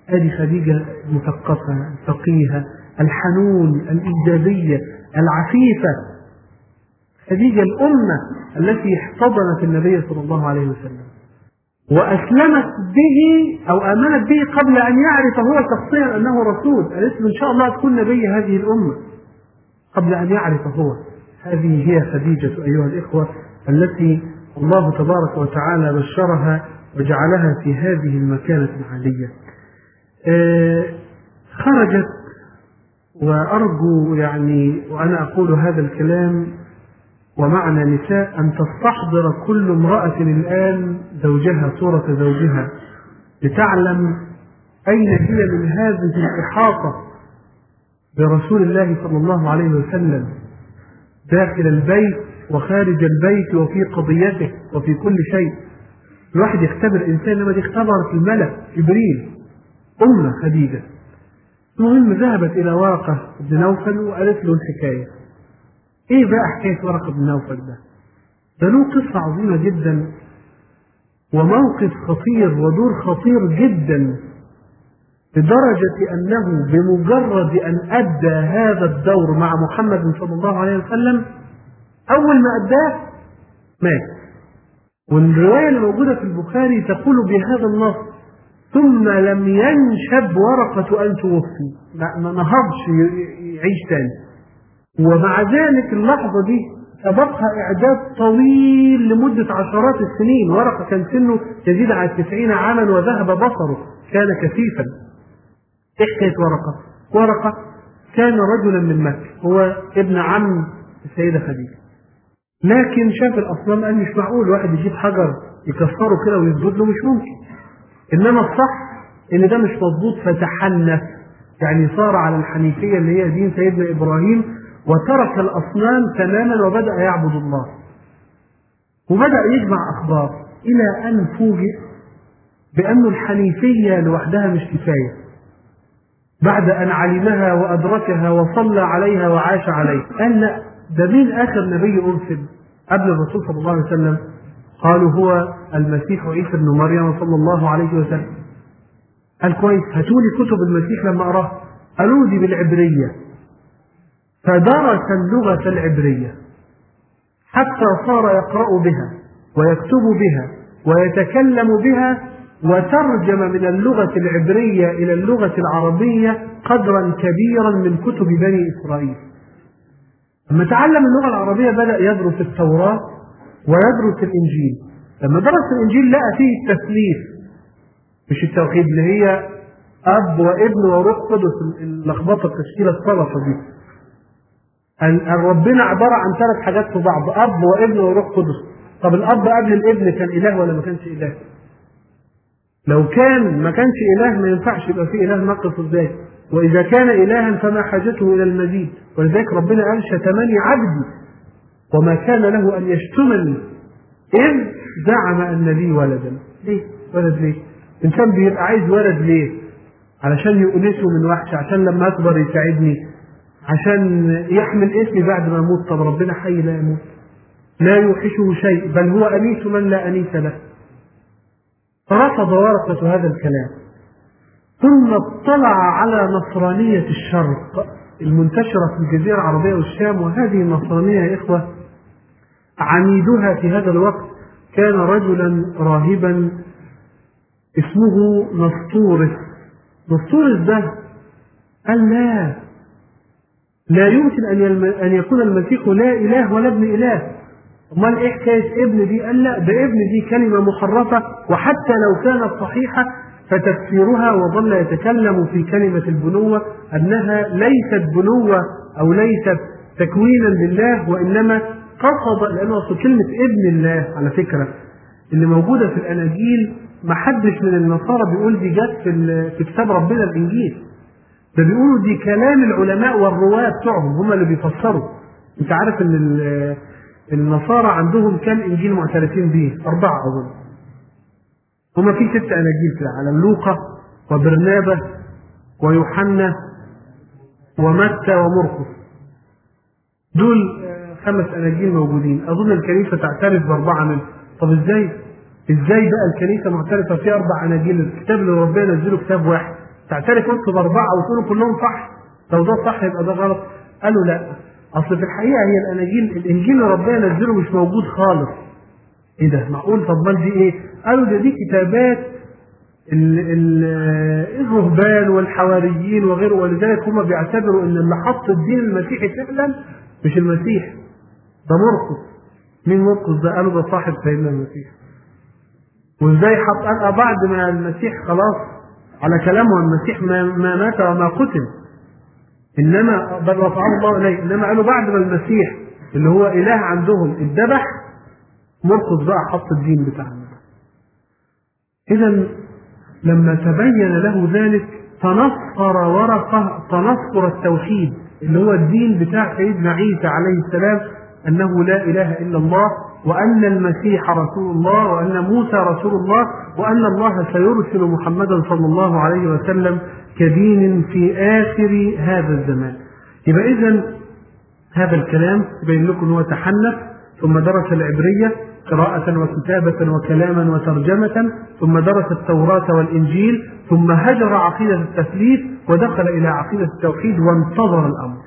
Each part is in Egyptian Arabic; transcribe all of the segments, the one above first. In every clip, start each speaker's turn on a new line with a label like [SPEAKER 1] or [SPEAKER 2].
[SPEAKER 1] ادي خديجة المثقفة الفقيهة الحنون الإيجابية العفيفة خديجة الأمة التي احتضنت النبي صلى الله عليه وسلم وأسلمت به أو آمنت به قبل أن يعرف هو شخصيا أنه رسول قالت له إن شاء الله تكون نبي هذه الأمة قبل أن يعرف هو هذه هي خديجة أيها الإخوة التي الله تبارك وتعالى بشرها وجعلها في هذه المكانة العالية آه خرجت وأرجو يعني وأنا أقول هذا الكلام ومعنى نساء أن تستحضر كل امرأة الآن زوجها صورة زوجها لتعلم أين هي من هذه الإحاطة برسول الله صلى الله عليه وسلم داخل البيت وخارج البيت وفي قضيته وفي كل شيء الواحد يختبر إنسان لما دي اختبرت الملك جبريل أم خديجة المهم ذهبت إلى ورقة بن نوفل وقالت له الحكاية ايه بقى حكايه ورقه بن نوفل ده؟ ده له قصه عظيمه جدا وموقف خطير ودور خطير جدا لدرجة أنه بمجرد أن أدى هذا الدور مع محمد صلى الله عليه وسلم أول ما أداه مات والرواية اللي موجودة في البخاري تقول بهذا النص ثم لم ينشب ورقة أن توفي ما نهضش يعيش تاني ومع ذلك اللحظة دي سبقها إعداد طويل لمدة عشرات السنين ورقة كان سنه يزيد على التسعين عاما وذهب بصره كان كثيفا إيه حكاية ورقة؟ ورقة كان رجلا من مكة هو ابن عم السيدة خديجة لكن شاف الأصنام قال مش معقول واحد يجيب حجر يكسره كده ويسجد له مش ممكن إنما الصح إن ده مش مظبوط فتحنف يعني صار على الحنيفية اللي هي دين سيدنا إبراهيم وترك الأصنام تماما وبدأ يعبد الله وبدأ يجمع أخبار إلى أن فوجئ بأن الحنيفية لوحدها مش كفاية بعد أن علمها وأدركها وصلى عليها وعاش عليها قال لا ده مين آخر نبي أرسل قبل الرسول صلى الله عليه وسلم قالوا هو المسيح عيسى بن مريم صلى الله عليه وسلم قال كويس هاتوا لي كتب المسيح لما أراه قالوا دي بالعبرية فدرس اللغة العبرية حتى صار يقرأ بها ويكتب بها ويتكلم بها وترجم من اللغة العبرية إلى اللغة العربية قدرا كبيرا من كتب بني إسرائيل لما تعلم اللغة العربية بدأ يدرس التوراة ويدرس الإنجيل لما درس الإنجيل لقى فيه التثليث مش التوحيد اللي هي أب وابن وروح قدس اللخبطة التشكيلة السلطة دي ربنا عبارة عن ثلاث حاجات في بعض أب وابن وروح قدس طب الأب قبل الابن كان إله ولا ما كانش إله؟ لو كان ما كانش إله ما ينفعش يبقى في إله ناقص ازاي؟ وإذا كان إلها فما حاجته إلى المزيد ولذلك ربنا قال شتمني عبدي وما كان له أن يشتمني إذ زعم أن لي ولدا ليه؟ ولد ليه؟ إنسان بيبقى عايز ولد ليه؟ علشان يؤنسه من وحش عشان لما أكبر يساعدني عشان يحمل اسمي بعد ما أموت طب ربنا حي لا يموت لا يوحشه شيء بل هو أنيس من لا أنيس له فرفض ورقة هذا الكلام ثم اطلع على نصرانية الشرق المنتشرة في الجزيرة العربية والشام وهذه النصرانية يا إخوة عميدها في هذا الوقت كان رجلا راهبا اسمه نسطورس نسطورس ده قال لا لا يمكن أن أن يكون المسيح لا إله ولا ابن إله امال ايه حكايه ابن دي؟ قال لا ده ابن دي كلمه محرفه وحتى لو كانت صحيحه فتفسيرها وظل يتكلم في كلمه البنوه انها ليست بنوه او ليست تكوينا لله وانما قصد لانه اصل كلمه ابن الله على فكره اللي موجوده في الاناجيل ما حدش من النصارى بيقول دي جت في, في كتاب ربنا الانجيل ده بيقولوا دي كلام العلماء والرواه بتوعهم هم اللي بيفسروا انت عارف ان النصارى عندهم كم انجيل معترفين به؟ اربعه اظن. هما في ست اناجيل في العالم لوقا وبرنابا ويوحنا ومتى ومرقس. دول خمس اناجيل موجودين، اظن الكنيسه تعترف باربعه منهم. طب ازاي؟ ازاي بقى الكنيسه معترفه في اربع اناجيل؟ الكتاب اللي ربنا نزله كتاب واحد. تعترف انت باربعه وتقولوا كلهم صح لو ده صح يبقى ده غلط قالوا لا اصل في الحقيقه هي الاناجيل الانجيل اللي ربنا نزله مش موجود خالص ايه ده معقول طب ما دي ايه قالوا ده دي كتابات ال- ال- الرهبان والحواريين وغيره ولذلك هم بيعتبروا ان اللي حط الدين المسيحي فعلا مش المسيح ده مرقس مين مرقس ده قالوا ده صاحب سيدنا المسيح وازاي حط قال بعد ما المسيح خلاص على كلامه المسيح ما, ما مات وما قتل انما بل رفعه الله اليه انما قالوا بعد ما المسيح اللي هو اله عندهم اتذبح مرقس بقى حط الدين بتاعنا اذا لما تبين له ذلك تنصر ورقه تنصر التوحيد اللي هو الدين بتاع سيدنا عيسى عليه السلام انه لا اله الا الله وان المسيح رسول الله وان موسى رسول الله وان الله سيرسل محمدا صلى الله عليه وسلم كدين في اخر هذا الزمان. يبقى اذا هذا الكلام يبين لكم هو تحنف ثم درس العبريه قراءة وكتابة وكلاما وترجمة ثم درس التوراة والإنجيل ثم هجر عقيدة التثليث ودخل إلى عقيدة التوحيد وانتظر الأمر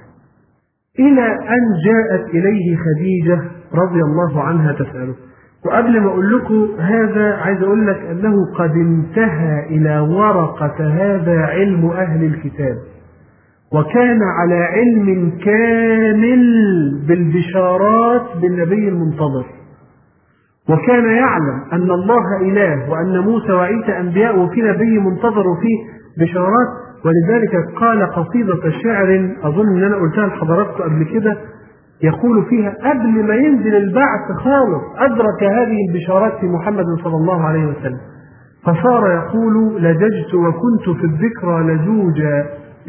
[SPEAKER 1] إلى أن جاءت إليه خديجة رضي الله عنها تسأله وقبل ما أقول لكم هذا عايز أقول لك أنه قد انتهى إلى ورقة هذا علم أهل الكتاب وكان على علم كامل بالبشارات بالنبي المنتظر وكان يعلم أن الله إله وأن موسى وعيسى أنبياء وفي نبي منتظر وفيه بشارات ولذلك قال قصيدة شعر أظن أن أنا قلتها لحضراتكم قبل كده يقول فيها قبل ما ينزل البعث خالص أدرك هذه البشارات في محمد صلى الله عليه وسلم فصار يقول لججت وكنت في الذكرى لجوجا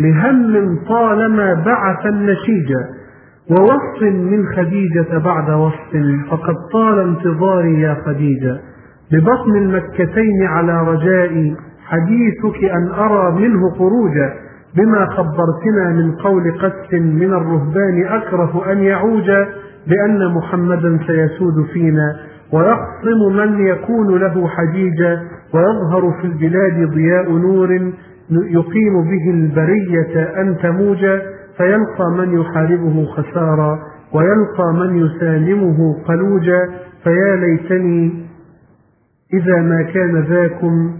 [SPEAKER 1] لهم طالما بعث النشيجا ووصف من خديجة بعد وصف فقد طال انتظاري يا خديجة ببطن المكتين على رجائي حديثك أن أرى منه خروجا بما خبرتنا من قول قس من الرهبان أكره أن يعوج بأن محمدا سيسود فينا ويخصم من يكون له حجيجا ويظهر في البلاد ضياء نور يقيم به البرية أن تموج فيلقى من يحاربه خسارا ويلقى من يسالمه قلوجا فيا ليتني إذا ما كان ذاكم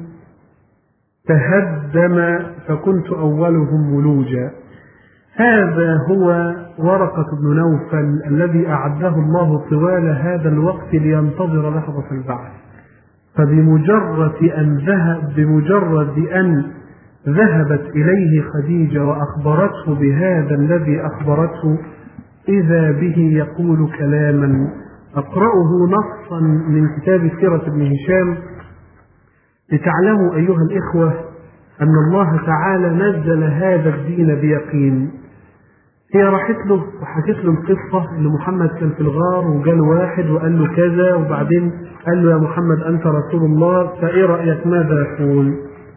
[SPEAKER 1] تهدم فكنت أولهم ولوجا هذا هو ورقة بن نوفل الذي أعده الله طوال هذا الوقت لينتظر لحظة البعث فبمجرد أن ذهب بمجرد أن ذهبت إليه خديجة وأخبرته بهذا الذي أخبرته إذا به يقول كلاما أقرأه نصا من كتاب سيرة ابن هشام لتعلموا أيها الإخوة أن الله تعالى نزل هذا الدين بيقين هي راحت له وحكت له القصة إن محمد كان في الغار وجال واحد وقال له كذا وبعدين قال له يا محمد أنت رسول الله فإيه رأيك ماذا يقول؟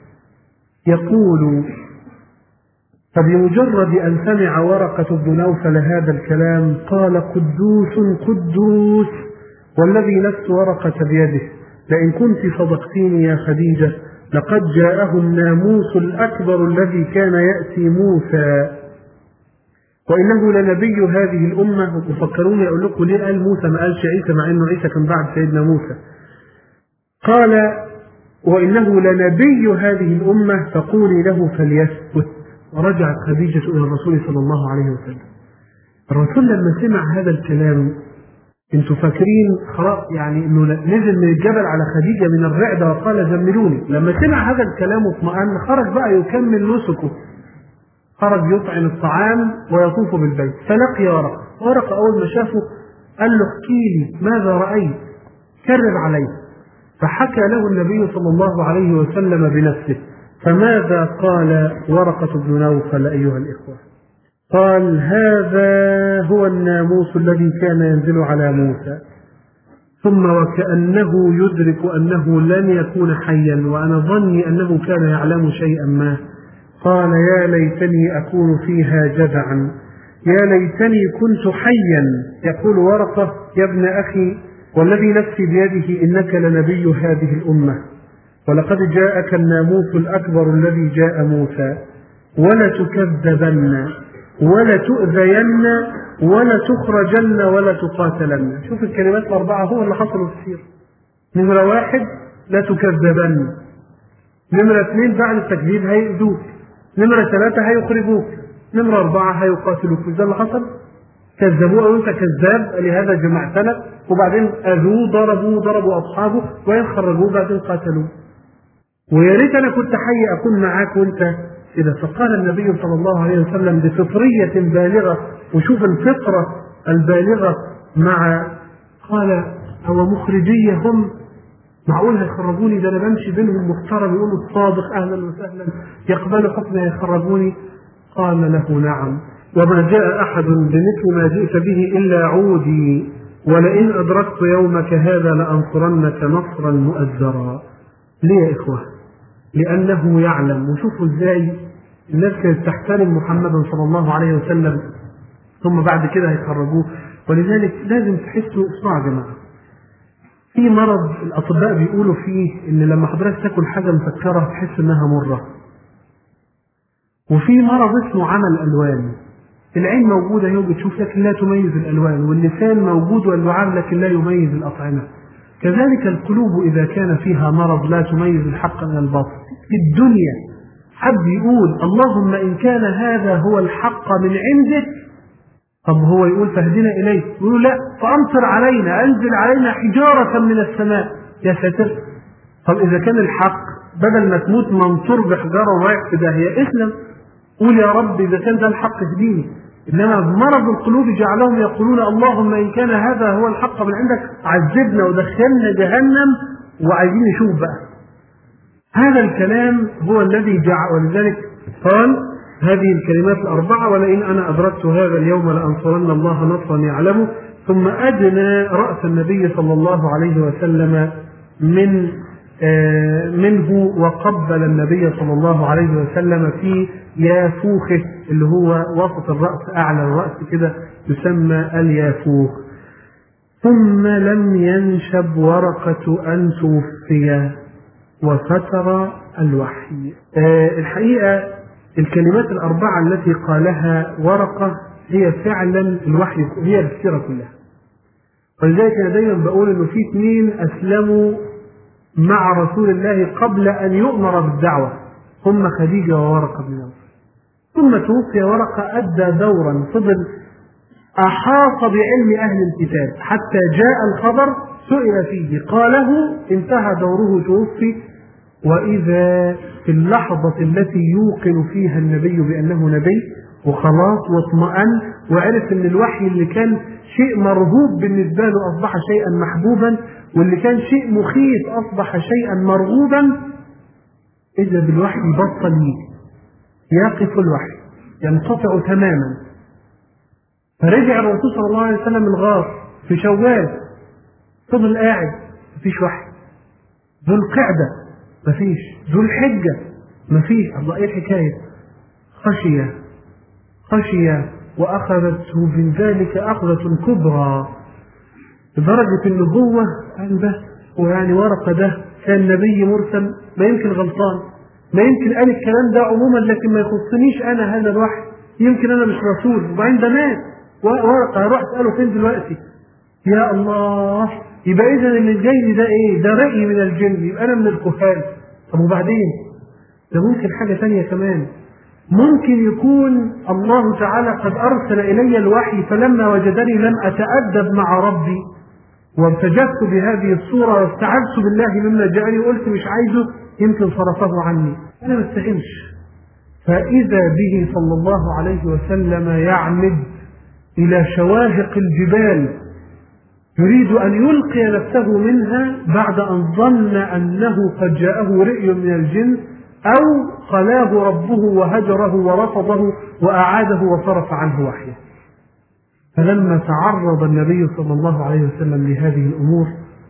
[SPEAKER 1] يقول فبمجرد أن سمع ورقة بن نوفل هذا الكلام قال قدوس قدوس والذي نفس ورقة بيده لئن كنت صدقتيني يا خديجة لقد جاءه الناموس الأكبر الذي كان يأتي موسى وإنه لنبي هذه الأمة وتفكروني أقول لكم ليه قال موسى ما قالش عيسى مع إنه عيسى كان بعد سيدنا موسى قال وإنه لنبي هذه الأمة فقولي له فليثبت ورجعت خديجة إلى الرسول صلى الله عليه وسلم الرسول لما سمع هذا الكلام انتوا فاكرين خلاص يعني انه نزل من الجبل على خديجه من الرعده وقال زملوني لما سمع هذا الكلام واطمأن خرج بقى يكمل نسكه خرج يطعم الطعام ويطوف بالبيت فلقي ورقه ورقه اول ما شافه قال له احكي لي ماذا رايت كرر عليه فحكى له النبي صلى الله عليه وسلم بنفسه فماذا قال ورقة بن نوفل أيها الإخوة قال هذا هو الناموس الذي كان ينزل على موسى ثم وكأنه يدرك أنه لن يكون حيا وأنا ظني أنه كان يعلم شيئا ما قال يا ليتني أكون فيها جدعا يا ليتني كنت حيا يقول ورقة يا ابن أخي والذي نفسي بيده إنك لنبي هذه الأمة ولقد جاءك الناموس الأكبر الذي جاء موسى ولتكذبن ولتؤذين ولتخرجن ولتقاتلن شوف الكلمات الأربعة هو اللي حصل في السيرة نمرة واحد لا تكذبن نمرة اثنين بعد التكذيب هيأذوك نمرة ثلاثة هيخرجوك نمرة أربعة هيقاتلوك ده اللي حصل كذبوه أو أنت كذاب لهذا جمعتنا وبعدين أذوه ضربوه ضربوا أصحابه وين خرجوه بعدين قاتلوه ويا ريت أنا كنت حي أكون معاك وأنت إذا فقال النبي صلى الله عليه وسلم بفطرية بالغة وشوف الفطرة البالغة مع قال هو مخرجية هم معقول هيخرجوني ده انا بمشي بينهم محترم يقولوا الصادق اهلا وسهلا يقبلوا حكمي يخرجوني قال له نعم وما جاء احد بمثل ما جئت به الا عودي ولئن ادركت يومك هذا لانصرنك نصرا مؤزرا ليه يا اخوه لانه يعلم وشوفوا ازاي الناس كانت تحترم محمدا صلى الله عليه وسلم ثم بعد كده هيخرجوه ولذلك لازم تحسوا اسمعوا يا جماعه في مرض الاطباء بيقولوا فيه ان لما حضرتك تاكل حاجه مسكره تحس انها مره وفي مرض اسمه عمى الالوان العين موجوده اهي بتشوف لكن لا تميز الالوان واللسان موجود واللعاب لكن لا يميز الاطعمه كذلك القلوب اذا كان فيها مرض لا تميز الحق من الباطل في الدنيا حد يقول اللهم ان كان هذا هو الحق من عندك طب هو يقول فاهدنا اليه يقول لا فامطر علينا انزل علينا حجاره من السماء يا ساتر طب اذا كان الحق بدل ما تموت منصور بحجاره ورايح في داهيه اسلم قول يا رب اذا كان ده الحق اهديني انما مرض القلوب جعلهم يقولون اللهم ان كان هذا هو الحق من عندك عذبنا ودخلنا جهنم وعايزين نشوف بقى هذا الكلام هو الذي جعل ولذلك قال هذه الكلمات الأربعة ولئن أنا أدركت هذا اليوم لأنصرن الله نصرا يعلمه ثم أدنى رأس النبي صلى الله عليه وسلم من آه منه وقبل النبي صلى الله عليه وسلم في يافوخه اللي هو وسط الرأس أعلى الرأس كده يسمى اليافوخ ثم لم ينشب ورقة أن توفي وفتر الوحي آه الحقيقة الكلمات الأربعة التي قالها ورقة هي فعلا الوحي هي السيرة كلها ولذلك أنا دايما بقول إنه في اثنين أسلموا مع رسول الله قبل أن يؤمر بالدعوة هم خديجة وورقة بن نوفل ثم توفي ورقة أدى دورا فضل أحاط بعلم أهل الكتاب حتى جاء الخبر سئل فيه قاله انتهى دوره توفي وإذا في اللحظة التي يوقن فيها النبي بأنه نبي وخلاص واطمأن وعرف أن الوحي اللي كان شيء مرهوب بالنسبة له أصبح شيئا محبوبا واللي كان شيء مخيف أصبح شيئا مرغوبا إذا بالوحي بطل يجي يقف الوحي ينقطع تماما فرجع الرسول صلى الله عليه وسلم الغار في شوال فضل قاعد مفيش وحي ذو القعدة مفيش ذو الحجة مفيش الله ايه الحكاية خشية خشية وأخذته من ذلك أخذة كبرى لدرجة إن هو قال بس ويعني ورقة ده كان نبي مرسل ما يمكن غلطان ما يمكن قال الكلام ده عموما لكن ما يخصنيش أنا هذا الوحي يمكن أنا مش رسول وبعدين ده مات ورقة هروح أسأله فين دلوقتي يا الله يبقى إذا اللي جاي لي ده إيه؟ ده رأي من الجن يبقى أنا من الكهان طب وبعدين؟ ده ممكن حاجة تانية كمان ممكن يكون الله تعالى قد أرسل إلي الوحي فلما وجدني لم أتأدب مع ربي وارتجفت بهذه الصورة واستعذت بالله مما جاءني وقلت مش عايزه يمكن صرفه عني أنا ما استهمش فإذا به صلى الله عليه وسلم يعمد إلى شواهق الجبال يريد أن يلقي نفسه منها بعد أن ظن أنه قد جاءه رئي من الجن أو قلاه ربه وهجره ورفضه وأعاده وصرف عنه وحيه فلما تعرض النبي صلى الله عليه وسلم لهذه الأمور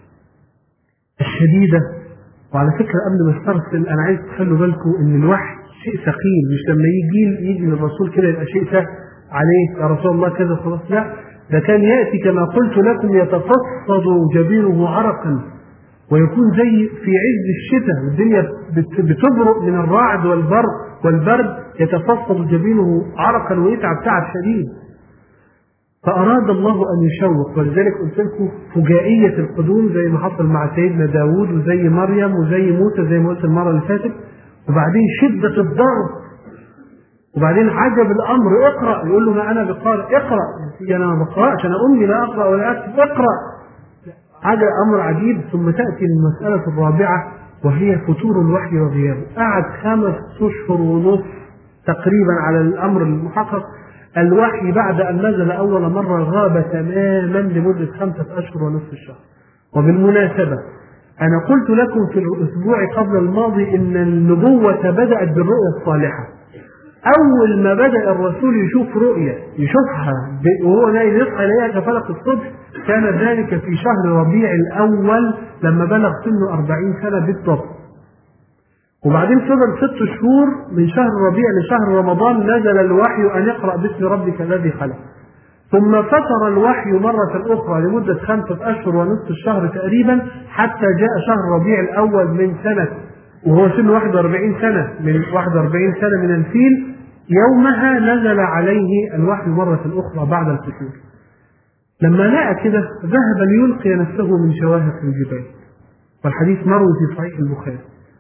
[SPEAKER 1] الشديدة وعلى فكرة قبل ما استرسل أنا عايز تخلوا بالكم إن الوحي شيء ثقيل مش لما يجي يجي من الرسول كده يبقى شيء سهل عليه يا رسول الله كذا خلاص لا ده كان يأتي كما قلت لكم يتفصد جبينه عرقا ويكون زي في عز الشتاء والدنيا بت- بتبرق من الرعد والبرق والبرد يتفصل جبينه عرقا ويتعب تعب شديد فأراد الله أن يشوق ولذلك قلت لكم فجائية القدوم زي ما حصل مع سيدنا داوود وزي مريم وزي موسى زي ما قلت المرة اللي فاتت وبعدين شدة الضرب وبعدين عجب الأمر اقرأ يقول له ما أنا بقارئ اقرأ يا أنا ما بقرأش أنا أمي لا أقرأ ولا أكتب اقرأ عجب أمر عجيب ثم تأتي المسألة الرابعة وهي فتور الوحي وغيابه قعد خمس أشهر ونصف تقريبا على الأمر المحقق الوحي بعد أن نزل أول مرة غاب تماما لمدة خمسة أشهر ونصف الشهر وبالمناسبة أنا قلت لكم في الأسبوع قبل الماضي إن النبوة بدأت بالرؤيا الصالحة أول ما بدأ الرسول يشوف رؤية يشوفها ب- وهو نايم يصحى إليها كفلق الصبح كان ذلك في شهر ربيع الأول لما بلغ سنه أربعين سنة بالضبط وبعدين فضل ست شهور من شهر ربيع لشهر رمضان نزل الوحي أن اقرأ باسم ربك الذي خلق ثم فتر الوحي مرة أخرى لمدة خمسة أشهر ونصف الشهر تقريبا حتى جاء شهر ربيع الأول من سنة وهو سن 41 سنة من 41 سنة من الفيل يومها نزل عليه الوحي مرة أخرى بعد الفتور لما لقى كده ذهب ليلقي نفسه من شواهق الجبال والحديث مروي في صحيح البخاري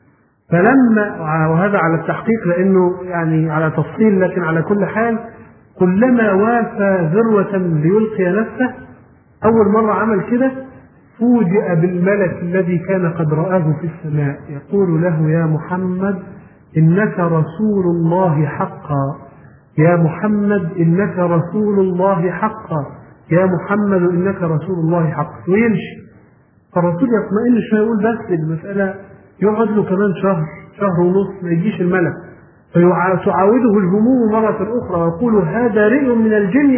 [SPEAKER 1] فلما وهذا على التحقيق لانه يعني على تفصيل لكن على كل حال كلما وافى ذروة ليلقي نفسه أول مرة عمل كده فوجئ بالملك الذي كان قد رآه في السماء يقول له يا محمد إنك رسول الله حقا يا محمد إنك رسول الله حقا يا محمد إنك رسول الله حقا ويمشي فالرسول يطمئن شوية يقول بس المسألة يقعد له كمان شهر شهر ونص ما يجيش الملك فتعاوده الهموم مرة أخرى ويقول هذا رئ من الجن